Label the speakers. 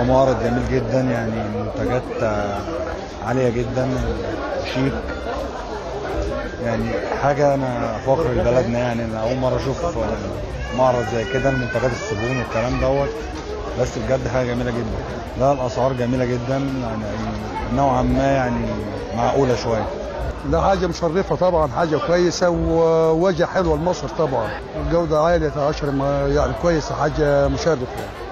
Speaker 1: معرض جميل جدا يعني منتجات آه، عاليه جدا شيك يعني حاجه انا فخر لبلدنا يعني انا اول مره اشوف آه، معرض زي كده لمنتجات الصابون والكلام دوت بس بجد حاجه جميله جدا لا الاسعار جميله جدا يعني نوعا ما يعني معقوله شويه
Speaker 2: ده حاجة مشرفة طبعا حاجة كويسة ووجه حلوة لمصر طبعا الجودة عالية عشر ما يعني كويسة حاجة مشرفة